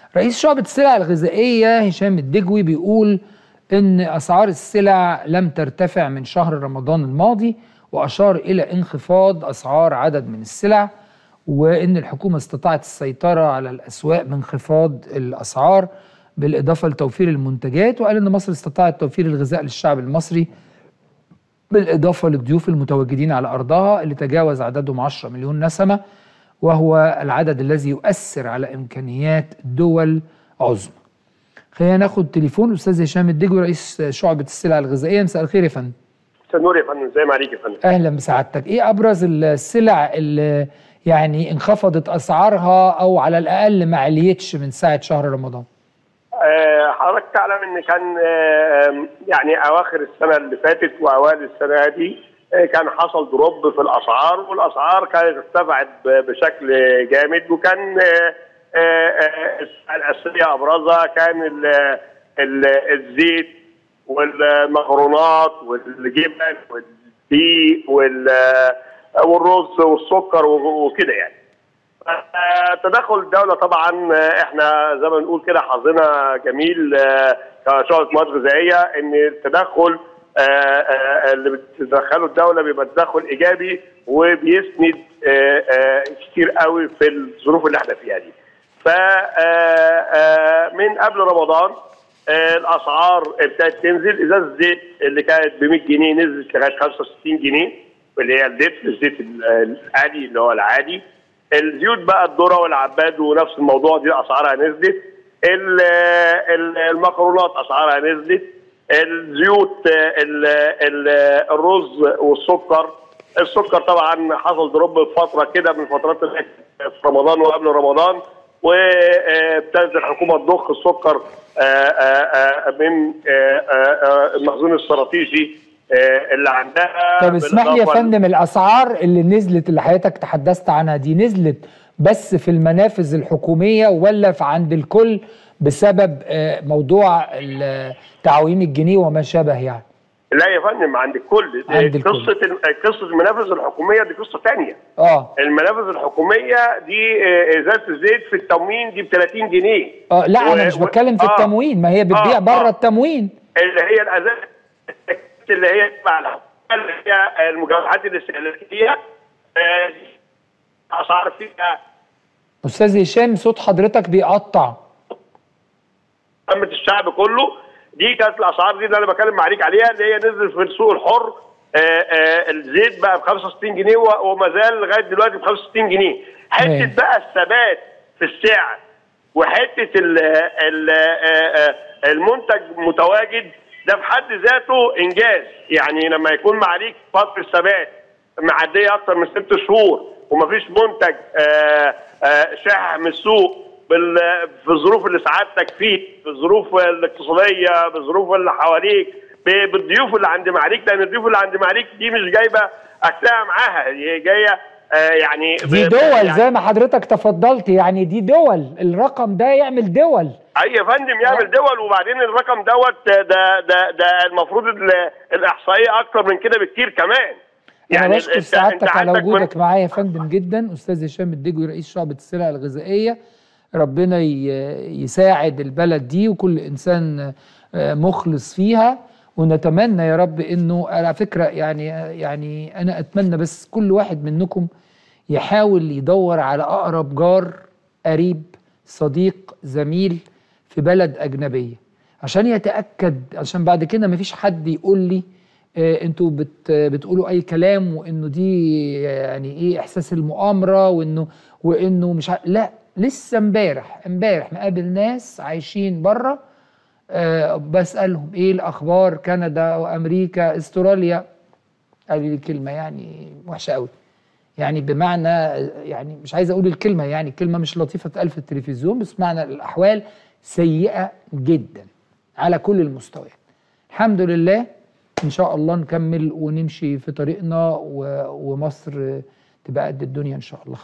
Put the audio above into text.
رئيس شعبة السلع الغذائية هشام الدجوي بيقول إن أسعار السلع لم ترتفع من شهر رمضان الماضي وأشار إلى انخفاض أسعار عدد من السلع وإن الحكومة استطاعت السيطرة على الأسواق بانخفاض الأسعار بالإضافة لتوفير المنتجات وقال إن مصر استطاعت توفير الغذاء للشعب المصري بالإضافة للضيوف المتواجدين على أرضها اللي تجاوز عددهم 10 مليون نسمة وهو العدد الذي يؤثر على إمكانيات دول عظمى خلينا ناخد تليفون الأستاذ هشام الدجوي رئيس شعبة السلع الغذائية مساء الخير يا فندم استاذ نور يا فندم ازي ما عليك يا فندم أهلا بسعادتك إيه أبرز السلع اللي يعني انخفضت أسعارها أو على الأقل ما عليتش من ساعة شهر رمضان آه، حضرتك تعلم ان كان آه، يعني اواخر السنه اللي فاتت واوائل السنه دي آه، كان حصل دروب في الاسعار والاسعار كانت ارتفعت ب- بشكل جامد وكان آه، آه، آه، السلع الاساسيه ابرزها كان ال- ال- الزيت والمكرونات والجبن والدقيق وال- والرز والسكر وكده يعني آه، تدخل الدولة طبعا آه، احنا زي ما بنقول كده حظنا جميل آه، كشعبة مواد غذائية ان التدخل آه، آه، اللي بتدخله الدولة بيبقى تدخل ايجابي وبيسند آه، آه، كتير قوي في الظروف اللي احنا فيها دي. ف آه، آه، من قبل رمضان آه، الاسعار ابتدت تنزل ازازه الزيت اللي كانت ب 100 جنيه نزلت لغايه 65 جنيه اللي هي الزيت الزيت العادي اللي هو العادي الزيوت بقى الذره والعباد ونفس الموضوع دي اسعارها نزلت ال- ال- المكرونات اسعارها نزلت الزيوت ال- ال- الرز والسكر السكر طبعا حصل دروب في فتره كده من فترات اللي كانت في رمضان وقبل رمضان وابتدت الحكومه تضخ السكر آه، آه، آه، من آه، آه، آه، المخزون الاستراتيجي آه، اللي عندها طب اسمح لي يا بالإضافة فندم الاسعار اللي نزلت اللي حضرتك تحدثت عنها دي نزلت بس في المنافذ الحكوميه ولا في عند الكل بسبب آه، موضوع ال- تعويم الجنيه وما شابه يعني لا يا فندم عند الكل عند الكل. قصه قصه المنافذ الحكوميه دي قصه ثانيه اه المنافذ الحكوميه دي آه، ازازه الزيت في التموين دي ب 30 جنيه اه لا انا و- مش و- بتكلم في آه. التموين ما هي بتبيع آه، بره آه. التموين اللي هي الازازه اللي هي تبع الحكومة، اللي هي المجوهرات الاستهلاكيه آه، دي اسعار فيها استاذ هشام صوت حضرتك بيقطع عامة الشعب كله دي كانت الاسعار دي اللي انا بكلم معاليك عليها اللي هي نزل في السوق الحر آه، آه، الزيت بقى ب 65 جنيه و- وما زال لغايه دلوقتي ب 65 جنيه حته تمام. بقى الثبات في السعر وحته ال ال آه، آه، المنتج متواجد ده في حد ذاته انجاز يعني لما يكون معاليك فتره ثبات معديه اكتر من ست شهور ومفيش منتج آه، آه، شاح من السوق بال- في الظروف اللي سعادتك فيه في الظروف الاقتصاديه بالظروف اللي حواليك ب- بالضيوف اللي عند معاليك لان الضيوف اللي عند معاليك دي مش جايبه اكلها معاها هي جايه آه، يعني دي ب- دول يعني زي ما حضرتك تفضلت يعني دي دول الرقم ده يعمل دول اي يا فندم يعمل دول وبعدين الرقم دوت ده ده ده المفروض ال- الاحصائيه اكتر من كده بكتير كمان انا ال- بشكر أنت- سعادتك أنت على عندك من- وجودك معايا يا فندم جدا استاذ هشام الدجوي رئيس شعبة السلع الغذائية ربنا ي- يساعد البلد دي وكل انسان آه، مخلص فيها ونتمنى يا رب انه على فكرة يعني يعني انا اتمنى بس كل واحد منكم يحاول يدور على اقرب جار قريب صديق زميل في بلد اجنبيه عشان يتاكد عشان بعد كده مفيش حد يقول لي آه، انتوا بت بتقولوا اي كلام وانه دي يعني ايه احساس المؤامره وانه وانه مش ع... لا لسه امبارح امبارح مقابل ناس عايشين بره أه بسالهم ايه الاخبار كندا وامريكا استراليا قالوا لي كلمه يعني وحشه قوي يعني بمعنى يعني مش عايز اقول الكلمه يعني كلمه مش لطيفه تقال في التلفزيون بس معنى الاحوال سيئه جدا على كل المستويات الحمد لله ان شاء الله نكمل ونمشي في طريقنا و- ومصر تبقى قد الدنيا ان شاء الله